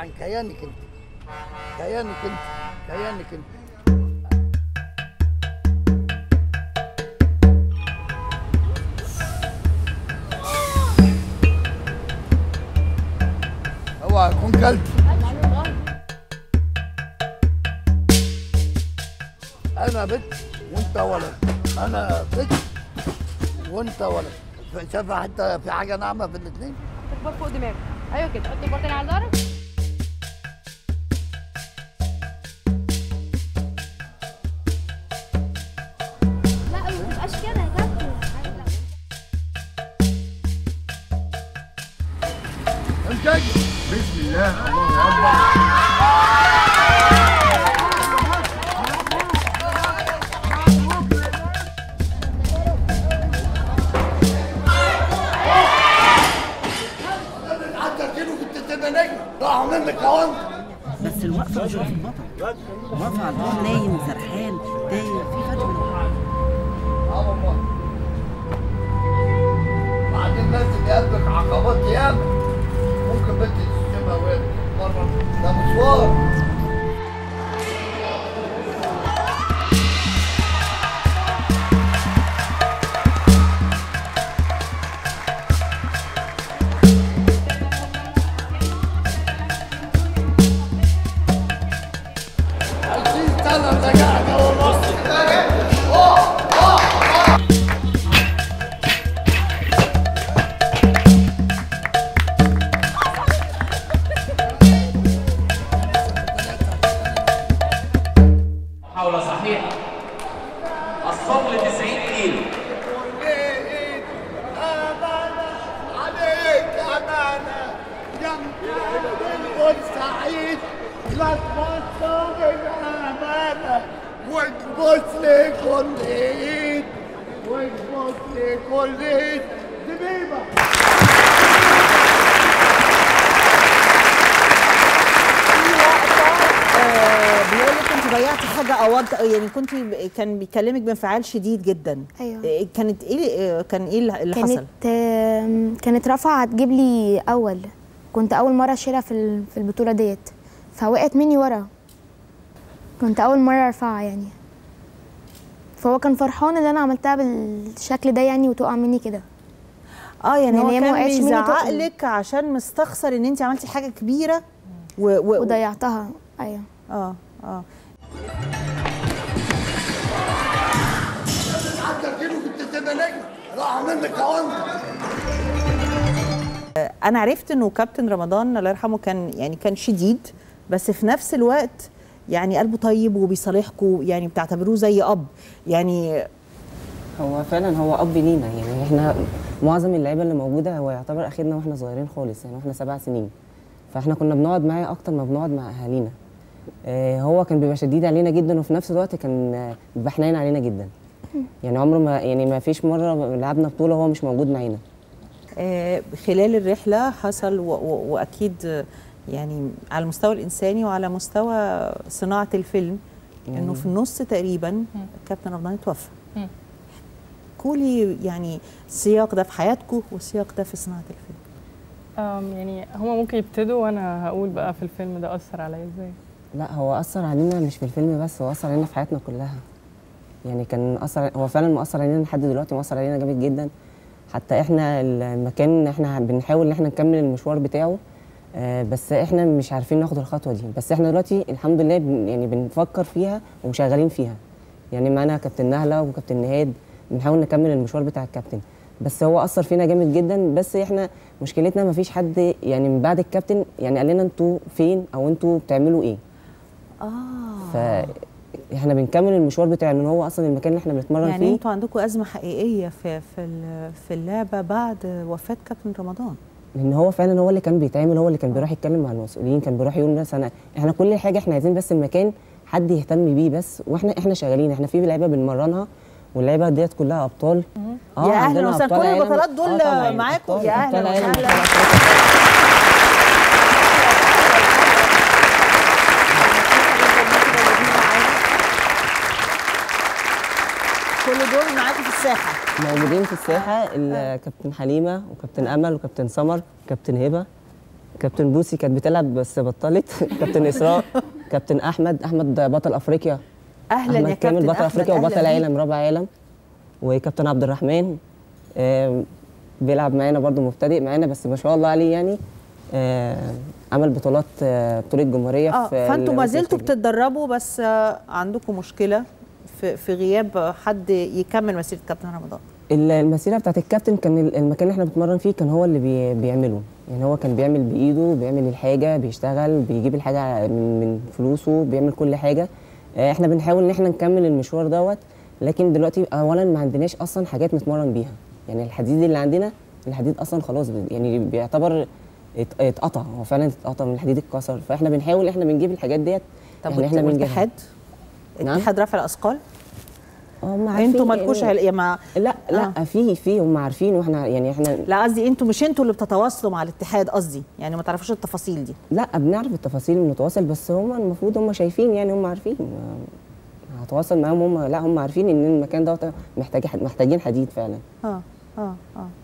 عن كيانك انت كيانك انت كيانك انت اوعى يكون كلب انا بنت وانت ولد انا بنت وانت ولد شايف حتى في حاجه ناعمه في الاثنين الكبار فوق دماغك ايوه كده حط الكبار تاني على ظهرك لا ما تبقاش كده يا كابتن امسك بسم الله الله اكبر عدى كيلو كنت تبقى نجم راحوا منك يا وانت بس الوقفه مش وقفه البطل واقفه على الدور نايم سرحان تايه في فرق بين اه والله بعدين لازم يقابلك عقبات ياما ممكن بنت تشتمها وهي بره ده مشوار عشرين سنة رجعنا والله محاولة صحيحة الصقل 90 كيلو أمانة عليك أمانة جنب بورسعيد لا تبصوا بالأمانة وتبص لكل إيد وتبص لكل إيد زبيبة بيقول لك انت ضيعتي حاجه او وض- يعني كنت كان بيكلمك بانفعال شديد جدا أيوة. إيه كانت ايه كان ايه اللي حصل كانت آم، كانت رافعه هتجيب لي اول كنت اول مره اشيلها في ال- في البطوله ديت فوقعت مني ورا كنت اول مره ارفعها يعني فهو كان فرحان ان انا عملتها بالشكل ده يعني وتقع مني كده اه يعني إن هو هي ما كان وقعتش مني بيزعق تقل. لك عشان مستخسر ان انت عملتي حاجه كبيره و... و... وضيعتها ايوه اه اه عدى كيلو كنت تبقى نجم راحوا منك يا وانت انا عرفت انه كابتن رمضان الله يرحمه كان يعني كان شديد بس في نفس الوقت يعني قلبه طيب وبيصالحكم يعني بتعتبروه زي اب يعني هو فعلا هو اب لينا يعني احنا معظم اللعيبه اللي موجوده هو يعتبر اخدنا واحنا صغيرين خالص يعني واحنا سبع سنين فاحنا كنا بنقعد معاه اكتر ما بنقعد مع اهالينا آه، هو كان بيبقى شديد علينا جدا وفي نفس الوقت كان آه، بيبقى حنين علينا جدا يعني عمره ما يعني ما فيش مره لعبنا بطوله وهو مش موجود معانا آه، خلال الرحلة حصل و و وأكيد آه، يعني على المستوى الإنساني وعلى مستوى صناعة الفيلم إنه في النص تقريبا كابتن رمضان اتوفى مم. كولي يعني السياق ده في حياتكم والسياق ده في صناعة الفيلم أم يعني هما ممكن يبتدوا وانا هقول بقى في الفيلم ده اثر عليا ازاي لا هو اثر علينا مش في الفيلم بس هو اثر علينا في حياتنا كلها يعني كان اثر هو فعلا مؤثر علينا لحد دلوقتي مؤثر علينا جامد جدا حتى احنا المكان احنا بنحاول ان احنا نكمل المشوار بتاعه آه، بس احنا مش عارفين ناخد الخطوه دي بس احنا دلوقتي الحمد لله بن يعني بنفكر فيها وشغالين فيها يعني معانا كابتن نهله وكابتن نهاد بنحاول نكمل المشوار بتاع الكابتن بس هو اثر فينا جامد جدا بس احنا مشكلتنا ما فيش حد يعني من بعد الكابتن يعني قال لنا انتوا فين او انتوا بتعملوا ايه آه فاحنا بنكمل المشوار بتاع ان هو اصلا المكان اللي احنا بنتمرن يعني فيه انتوا عندكم أزمة حقيقية في في ال- في اللعبة بعد وفاة كابتن رمضان لان هو فعلا هو اللي كان بيتعمل هو اللي كان بيروح يتكلم مع المسؤولين كان بيروح يقول مثلا احنا كل حاجه احنا عايزين بس المكان حد يهتم بيه بس واحنا احنا شغالين احنا في لعيبه بنمرنها واللعيبه ديت كلها ابطال يا أهلا عندنا وسهلا. أبطال كل عالم. البطولات دول طبعاً، معاكم؟ أبطال- يا أهلا أبطال عالم، وسهلا. أبطال أفريقيا. كل دول معاكم في الساحة موجودين في الساحه الكابتن حليمه وكابتن امل وكابتن سمر وكابتن هبه كابتن بوسي كانت بتلعب بس بطلت كابتن اسراء كابتن احمد احمد بطل افريقيا اهلا يا احمد كامل كابتن بطل أحمد، افريقيا أهلاً وبطل بيك. عالم رابع عالم وكابتن عبد الرحمن آم، بيلعب معانا برضو مبتدئ معانا بس ما شاء الله عليه يعني آم، عمل بطولات آه، بطوله جمهوريه اه في فانتوا ما ال- زلتوا بتتدربوا بس آه، عندكم مشكله في في غياب حد يكمل مسيره كابتن رمضان ال- المسيره بتاعت الكابتن كان ال- المكان اللي احنا بنتمرن فيه كان هو اللي بي بيعمله يعني هو كان بيعمل بايده بيعمل الحاجه بيشتغل بيجيب الحاجه من, من فلوسه بيعمل كل حاجه آه، احنا بنحاول ان احنا نكمل المشوار دوت لكن دلوقتي اولا ما عندناش اصلا حاجات نتمرن بيها يعني الحديد اللي عندنا الحديد اصلا خلاص بي- يعني بيعتبر ات- اتقطع هو فعلا اتقطع من الحديد اتكسر فاحنا بنحاول احنا بنجيب الحاجات ديت طب يعني احنا والت- بنجيبها والاتحاد نعم. اتحاد رفع الاثقال هم عارفين انتوا مالكوش يعني- عل... يا ما لا لا آه. في في هم عارفين واحنا يعني احنا لا قصدي انتوا مش انتوا اللي بتتواصلوا مع الاتحاد قصدي يعني ما تعرفوش التفاصيل دي لا بنعرف التفاصيل ونتواصل بس هم المفروض هم شايفين يعني هم عارفين ما- هتواصل معاهم هم لا هم عارفين ان المكان دوت محتاج محتاجين حديد فعلا اه اه اه